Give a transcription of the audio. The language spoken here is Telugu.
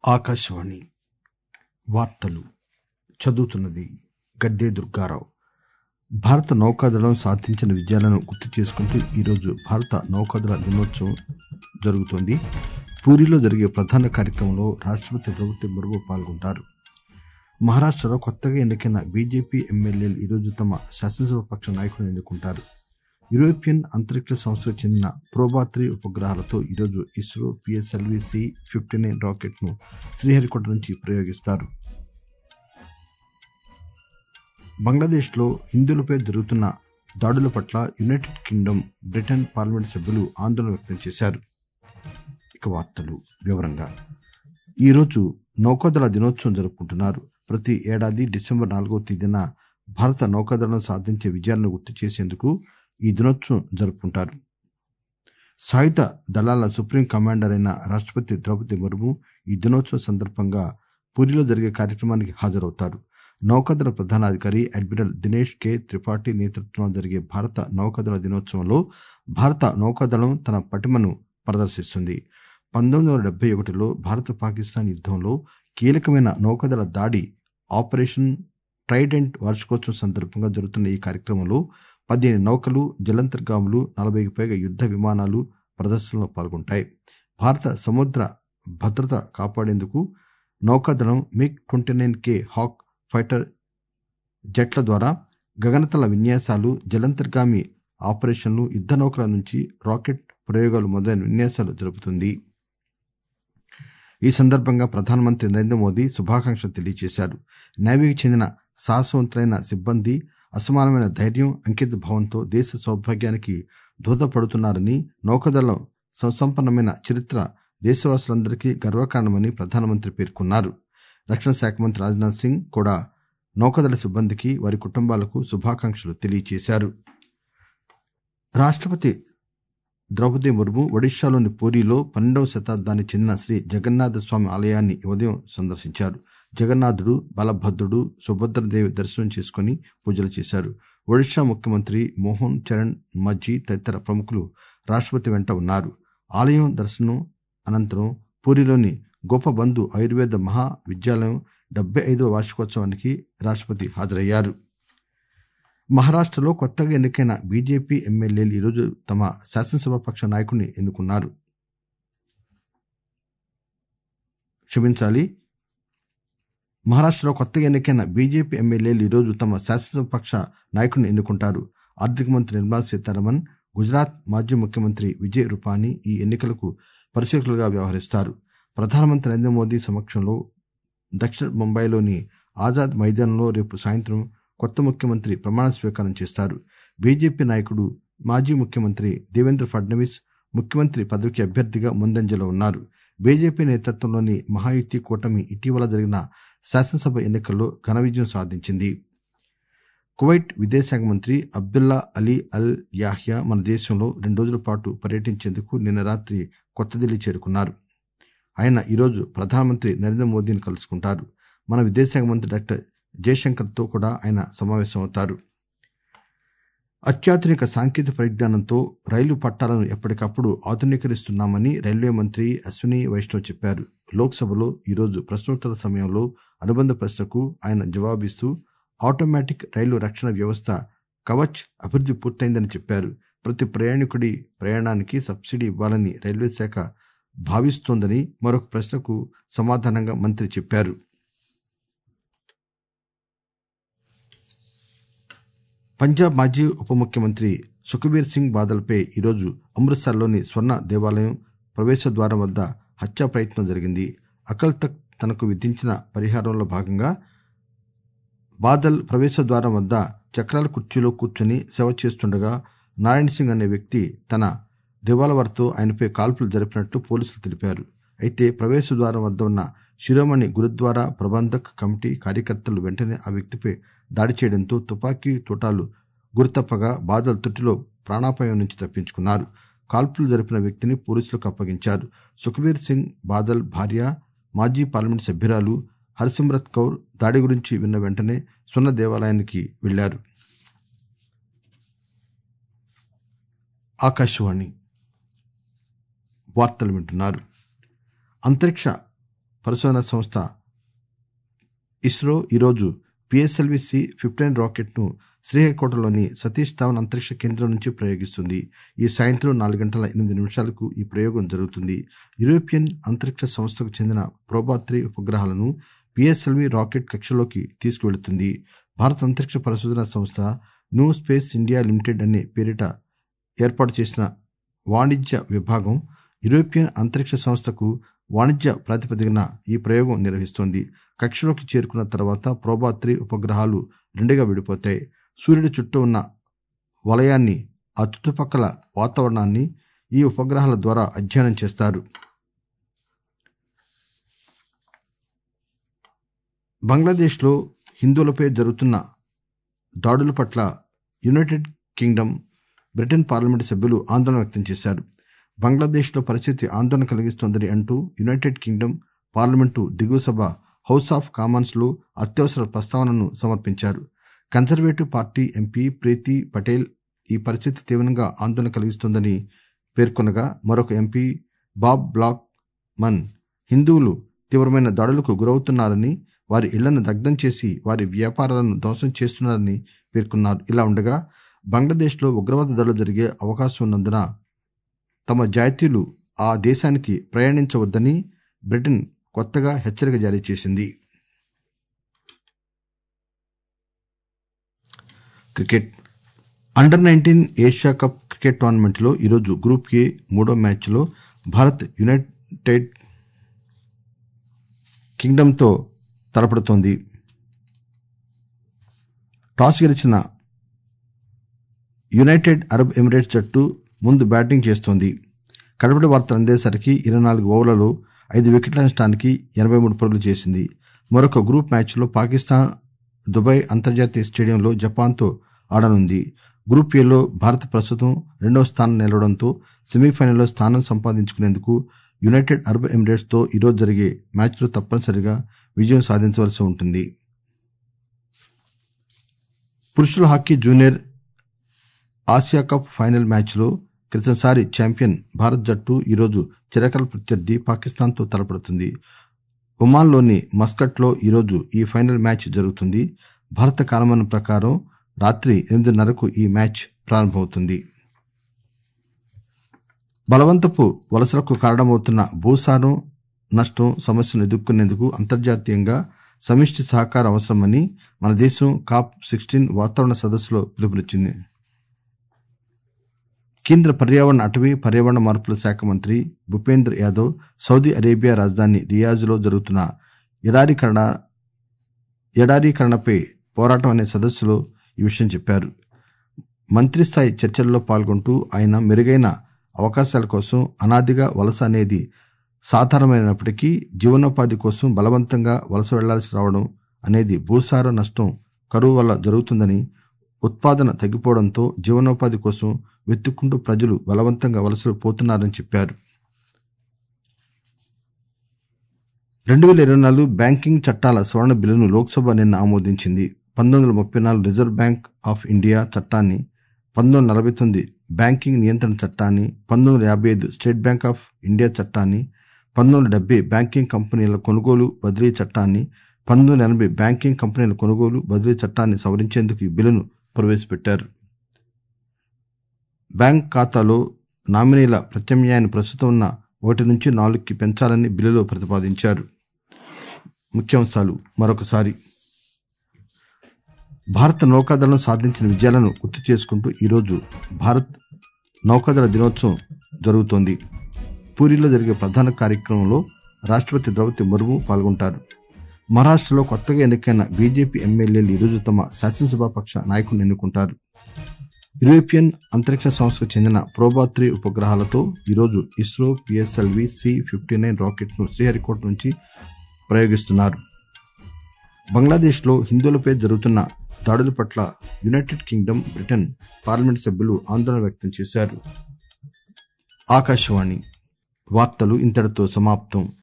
ఆకాశవాణి వార్తలు చదువుతున్నది గద్దే దుర్గారావు భారత నౌకాదళం సాధించిన విజయాలను గుర్తు చేసుకుంటూ ఈరోజు భారత నౌకాదళ దినోత్సవం జరుగుతోంది పూరిలో జరిగే ప్రధాన కార్యక్రమంలో రాష్టపతి ద్రౌపది ముర్ము పాల్గొంటారు మహారాష్టలో కొత్తగా ఎన్నికైన బీజేపీ ఎమ్మెల్యేలు ఈరోజు తమ శాసనసభ పక్ష నాయకులను ఎన్నుకుంటారు యూరోపియన్ అంతరిక్ష సంస్థకు చెందిన ప్రోబాత్రి ఉపగ్రహాలతో ఈరోజు ISRO PSLV C fifty nine rocket ను శ్రీహరికోట నుంచి ప్రయోగిస్తారు బంగ్లాదేశ్ లో హిందువులపై జరుగుతున్న దాడుల పట్ల యునైటెడ్ కింగ్డమ్ బ్రిటన్ పార్లమెంట్ సభ్యులు ఆందోళన వ్యక్తం చేశారు ఇక వార్తలు వివరంగా ఈరోజు నౌకాదళ దినోత్సవం జరుపుకుంటున్నారు ప్రతి ఏడాది డిసెంబర్ నాలుగవ తేదీన భారత నౌకాదళం సాధించే విజయాలను గుర్తు చేసేందుకు ఈ దినోత్సవం జరుపుకుంటారు సాయుధ దళాల సుప్రీం కమాండర్ అయిన రాష్టపతి ద్రౌపది ముర్ము ఈ దినోత్సవం సందర్భంగా పూరిలో జరిగే కార్యక్రమానికి హాజరవుతారు నౌకాదళ ప్రధానాధికారి అడ్మిరల్ దినేష్ కె త్రిపాఠి నేతృత్వంలో జరిగే భారత నౌకాదళ దినోత్సవంలో భారత నౌకాదళం తన పటిమను ప్రదర్శిస్తుంది పంతొమ్మిది వందల డెబ్బై ఒకటిలో భారత పాకిస్తాన్ యుద్దంలో కీలకమైన నౌకాదళ దాడి ఆపరేషన్ ట్రైడెంట్ వార్షికోత్సవం సందర్భంగా జరుగుతున్న ఈ కార్యక్రమంలో పదిహేను నౌకలు జలంతర్గాములు నలభైకి పైగా యుద్ద విమానాలు ప్రదర్శనలో పాల్గొంటాయి భారత సముద్ర భద్రత కాపాడేందుకు నౌకాదళం MiG twenty nine K Hawk fighter జెట్ల ద్వారా గగనతల విన్యాసాలు జలంతర్గామి ఆపరేషన్లు యుద్ద నౌకల నుంచి రాకెట్ ప్రయోగాలు మొదలైన విన్యాసాలు జరుపుతుంది ఈ సందర్భంగా ప్రధానమంత్రి నరేంద్ర మోదీ శుభాకాంక్షలు తెలియజేశారు నేవీకి చెందిన సాహసవంతులైన సిబ్బంది అసమానమైన ధైర్యం అంకిత భావంతో దేశ సౌభాగ్యానికి దోహదపడుతున్నారని నౌకాదళం సుసంపన్నమైన చరిత్ర దేశవాసులందరికీ గర్వకారణమని ప్రధానమంత్రి పేర్కొన్నారు రక్షణ శాఖ మంత్రి రాజ్నాథ్ సింగ్ కూడా నౌకాదళ సిబ్బందికి వారి కుటుంబాలకు శుభాకాంక్షలు తెలియజేశారు రాష్టపతి ద్రౌపది ముర్ము ఒడిశాలోని పూరిలో పన్నెండవ శతాబ్దానికి చెందిన శ్రీ జగన్నాథ స్వామి ఆలయాన్ని ఉదయం సందర్శించారు జగన్నాథుడు బలభద్రుడు సుభద్రదేవి దర్శనం చేసుకుని పూజలు చేశారు ఒడిశా ముఖ్యమంత్రి మోహన్ చరణ్ మజ్జీ తదితర ప్రముఖులు రాష్టపతి వెంట ఉన్నారు ఆలయం దర్శనం అనంతరం పూరిలోని గోపబంధు ఆయుర్వేద మహా విద్యాలయం డెబ్బై ఐదవ వార్షికోత్సవానికి రాష్టపతి హాజరయ్యారు మహారాష్టలో కొత్తగా ఎన్నికైన బీజేపీ ఎమ్మెల్యేలు ఈరోజు తమ శాసనసభ పక్ష నాయకుడిని ఎన్నుకున్నారు క్షమించాలి మహారాష్టలో కొత్తగా ఎన్నికైన బీజేపీ ఎమ్మెల్యేలు ఈరోజు తమ శాసనసభ పక్ష నాయకుడిని ఎన్నుకుంటారు ఆర్థిక మంత్రి నిర్మలా సీతారామన్ గుజరాత్ మాజీ ముఖ్యమంత్రి విజయ్ రూపానీ ఈ ఎన్నికలకు పరిశీలకులుగా వ్యవహరిస్తారు ప్రధానమంత్రి నరేంద్ర మోదీ సమక్షంలో దక్షిణ ముంబైలోని ఆజాద్ మైదానంలో రేపు సాయంత్రం కొత్త ముఖ్యమంత్రి ప్రమాణ స్వీకారం చేస్తారు బీజేపీ నాయకుడు మాజీ ముఖ్యమంత్రి దేవేంద్ర ఫడ్నవీస్ ముఖ్యమంత్రి పదవికి అభ్యర్థిగా ముందంజలో ఉన్నారు బీజేపీ నేతృత్వంలోని మహాయుతి కూటమి ఇటీవల జరిగిన శాసనసభ ఎన్నికల్లో ఘన విజయం సాధించింది కువైట్ విదేశాంగ మంత్రి అబ్దుల్లా అలీ అల్ యాహ్యా మన దేశంలో రెండు రోజుల పాటు పర్యటించేందుకు నిన్న రాత్రి కొత్త ఢిల్లీ చేరుకున్నారు ఆయన ఈరోజు ప్రధానమంత్రి నరేంద్ర మోదీని కలుసుకుంటారు మన విదేశాంగ మంత్రి డాక్టర్ జయశంకర్తో కూడా ఆయన సమావేశమవుతారు అత్యాధునిక సాంకేతిక పరిజ్ఞానంతో రైలు పట్టాలను ఎప్పటికప్పుడు ఆధునీకరిస్తున్నామని రైల్వే మంత్రి అశ్విని వైష్ణవ్ చెప్పారు లోక్సభలో ఈరోజు ప్రశ్నోత్తరాల సమయంలో అనుబంధ ప్రశ్నకు ఆయన జవాబిస్తూ ఆటోమేటిక్ రైలు రక్షణ వ్యవస్థ కవచ్ అభివృద్ధి పూర్తయిందని చెప్పారు ప్రతి ప్రయాణికుడి ప్రయాణానికి సబ్సిడీ ఇవ్వాలని రైల్వే శాఖ భావిస్తోందని మరొక ప్రశ్నకు సమాధానంగా మంత్రి చెప్పారు పంజాబ్ మాజీ ఉప ముఖ్యమంత్రి సుఖబీర్ సింగ్ బాదల్పై ఈరోజు అమృత్సర్లోని స్వర్ణ దేవాలయం ప్రవేశ ద్వారం వద్ద హత్యా ప్రయత్నం జరిగింది అకల్ తఖ్త్ తనకు విధించిన పరిహారంలో భాగంగా బాదల్ ప్రవేశ ద్వారం వద్ద చక్రాల కుర్చీలో కూర్చొని సేవ చేస్తుండగా నారాయణ సింగ్ అనే వ్యక్తి తన రివాల్వర్తో ఆయనపై కాల్పులు జరిపినట్లు పోలీసులు తెలిపారు అయితే ప్రవేశ ద్వారం వద్ద ఉన్న శిరోమణి గురుద్వారా ప్రబంధక్ కమిటీ కార్యకర్తలు వెంటనే ఆ వ్యక్తిపై దాడి చేయడంతో తుపాకీ తూటాలు గురితప్పగా బాదల్ తుట్టిలో ప్రాణాపాయం నుంచి తప్పించుకున్నారు కాల్పులు జరిపిన వ్యక్తిని పోలీసులకు అప్పగించారు సుఖబీర్ సింగ్ బాదల్ భార్య మాజీ పార్లమెంట్ సభ్యురాలు హర్సిమ్రత్ కౌర్ దాడి గురించి విన్న వెంటనే స్వర్ణ దేవాలయానికి వెళ్లారు ఆకాశవాణి వార్తలు వింటున్నారు అంతరిక్ష పరిశోధనా సంస్థ ఇస్రో ఈరోజు పిఎస్ఎల్వి సి ఫిఫ్టీన్ రాకెట్ ను శ్రీహరికోటలోని సతీష్ ధావన్ అంతరిక్ష కేంద్రం నుంచి ప్రయోగిస్తుంది ఈ సాయంత్రం నాలుగు గంటల ఎనిమిది నిమిషాలకు ఈ ప్రయోగం జరుగుతుంది యూరోపియన్ అంతరిక్ష సంస్థకు చెందిన ప్రోబాత్రి ఉపగ్రహాలను పిఎస్ఎల్వి రాకెట్ కక్షలోకి తీసుకువెళుతుంది భారత అంతరిక్ష పరిశోధనా సంస్థ న్యూ స్పేస్ ఇండియా లిమిటెడ్ అనే పేరిట ఏర్పాటు చేసిన వాణిజ్య విభాగం యూరోపియన్ అంతరిక్ష సంస్థకు వాణిజ్య ప్రాతిపదికన ఈ ప్రయోగం నిర్వహిస్తోంది కక్షలోకి చేరుకున్న తర్వాత ప్రోబాత్రి ఉపగ్రహాలు రెండుగా విడిపోతాయి సూర్యుడి చుట్టూ ఉన్న వలయాన్ని ఆ చుట్టుపక్కల వాతావరణాన్ని ఈ ఉపగ్రహాల ద్వారా అధ్యయనం చేస్తారు బంగ్లాదేశ్లో హిందువులపై జరుగుతున్న దాడుల పట్ల యునైటెడ్ కింగ్డమ్ బ్రిటన్ పార్లమెంటు సభ్యులు ఆందోళన వ్యక్తం చేశారు బంగ్లాదేశ్లో పరిస్థితి ఆందోళన కలిగిస్తోందని అంటూ యునైటెడ్ కింగ్డమ్ పార్లమెంటు దిగువ సభ హౌస్ ఆఫ్ కామన్స్ లో అత్యవసర ప్రస్తావనను సమర్పించారు Conservative Party M P Priti Patel ఈ పరిస్థితి తీవ్రంగా ఆందోళన కలిగిస్తోందని పేర్కొనగా మరొక ఎంపీ బాబ్ బ్లాక్ మన్ హిందువులు తీవ్రమైన దాడులకు గురవుతున్నారని వారి ఇళ్లను దగ్ధం చేసి వారి వ్యాపారాలను ధ్వంసం చేస్తున్నారని పేర్కొన్నారు ఇలా ఉండగా బంగ్లాదేశ్లో ఉగ్రవాద దాడులు జరిగే అవకాశం ఉన్నందున తమ జాతీయులు ఆ దేశానికి ప్రయాణించవద్దని బ్రిటన్ కొత్తగా హెచ్చరిక జారీ చేసింది cricket under nineteen Asia cup cricket టోర్నమెంట్లో ఈరోజు గ్రూప్ ఏ మూడో మ్యాచ్లో భారత్ యునైటెడ్ కింగ్డమ్తో తలపడుతోంది టాస్ గెలిచిన యునైటెడ్ అరబ్ ఎమిరేట్స్ జట్టు ముందు బ్యాటింగ్ చేస్తోంది కడపటి వార్తలు అందేసరికి ఇరవై నాలుగు ఓవర్లలో ఐదు వికెట్ల నష్టానికి ఎనభై మూడు పరుగులు చేసింది మరొక గ్రూప్ మ్యాచ్లో పాకిస్తాన్ దుబాయ్ అంతర్జాతీయ స్టేడియంలో జపాన్తో ఆడనుంది గ్రూప్ ఏలో భారత్ ప్రస్తుతం రెండవ స్థానం నిలవడంతో సెమీఫైనల్లో స్థానం సంపాదించుకునేందుకు యునైటెడ్ అరబ్ ఎమిరేట్స్ తో ఈరోజు జరిగే మ్యాచ్లో తప్పనిసరిగా విజయం సాధించవలసి ఉంటుంది పురుషుల hockey junior Asia cup final మ్యాచ్లో క్రితంసారి ఛాంపియన్ భారత్ జట్టు ఈరోజు చిరకాల ప్రత్యర్థి పాకిస్తాన్తో తలపడుతుంది ఒమాన్లోని మస్కట్లో ఈరోజు ఈ ఫైనల్ మ్యాచ్ జరుగుతుంది భారత కాలమానం ప్రకారం రాత్రి ఎనిమిదిన్నరకు ఈ మ్యాచ్ ప్రారంభమవుతుంది బలవంతపు వలసలకు కారణమవుతున్న భూసారం నష్టం సమస్యను ఎదుర్కొనేందుకు అంతర్జాతీయంగా సమిష్టి సహకారం అవసరమని మన దేశం కాప్ సిక్స్టీన్ వాతావరణ సదస్సులో పిలుపునిచ్చింది కేంద్ర పర్యావరణ అటవీ పర్యావరణ మార్పుల శాఖ మంత్రి భూపేంద్ర యాదవ్ సౌదీ అరేబియా రాజధాని రియాజ్లో జరుగుతున్న ఎడారీకరణ ఎడారీకరణపై పోరాటం అనే సదస్సులో ఈ విషయం చెప్పారు మంత్రి స్థాయి చర్చల్లో పాల్గొంటూ ఆయన మెరుగైన అవకాశాల కోసం అనాదిగా వలస అనేది సాధారణమైనప్పటికీ జీవనోపాధి కోసం బలవంతంగా వలస వెళ్లాల్సి రావడం అనేది భూసార నష్టం కరువు వల్ల జరుగుతుందని ఉత్పాదన తగ్గిపోవడంతో జీవనోపాధి కోసం వెతుక్కుంటూ ప్రజలు బలవంతంగా వలసలు పోతున్నారని చెప్పారు రెండు వేల ఇరవై నాలుగు బ్యాంకింగ్ చట్టాల సవరణ బిల్లును లోక్సభ నిన్న ఆమోదించింది పంతొమ్మిది వందల ముప్పై నాలుగు రిజర్వ్ బ్యాంక్ ఆఫ్ ఇండియా చట్టాన్ని పంతొమ్మిది వందల నలభై తొమ్మిది బ్యాంకింగ్ నియంత్రణ చట్టాన్ని పంతొమ్మిది వందల యాభై ఐదు స్టేట్ బ్యాంక్ ఆఫ్ ఇండియా చట్టాన్ని పంతొమ్మిది వందల డెబ్బై బ్యాంకింగ్ కంపెనీల కొనుగోలు బదిలీ చట్టాన్ని పంతొమ్మిది వందల ఎనభై బ్యాంకింగ్ కంపెనీల కొనుగోలు బదిలీ చట్టాన్ని సవరించేందుకు ఈ బిల్లును ప్రవేశపెట్టారు బ్యాంక్ ఖాతాలో నామినీల ప్రత్యామ్నాయాన్ని ప్రస్తుతం ఉన్న ఒకటి నుంచి నాలుగుకి పెంచాలని బిల్లులో ప్రతిపాదించారు ముఖ్యాంశాలు మరొకసారి భారత నౌకాదళం సాధించిన విజయాలను గుర్తు చేసుకుంటూ ఈరోజు భారత్ నౌకాదళ దినోత్సవం జరుగుతోంది పూరిలో జరిగే ప్రధాన కార్యక్రమంలో రాష్ట్రపతి ద్రౌపది ముర్ము పాల్గొంటారు మహారాష్ట్రలో కొత్తగా ఎన్నికైన బీజేపీ ఎమ్మెల్యేలు ఈరోజు తమ శాసనసభాపక్ష నాయకులను ఎన్నుకుంటారు యూరోపియన్ అంతరిక్ష సంస్థకు చెందిన ప్రోబాత్రి ఉపగ్రహాలతో ఈరోజు ISRO PSLV C fifty nine rocket ను శ్రీహరికోట నుంచి ప్రయోగిస్తున్నారు బంగ్లాదేశ్లో హిందువులపై జరుగుతున్న దాడుల పట్ల యునైటెడ్ కింగ్డమ్ బ్రిటన్ పార్లమెంట్ సభ్యులు ఆందోళన వ్యక్తం చేశారు ఆకాశవాణి వార్తలు ఇంతటితో సమాప్తం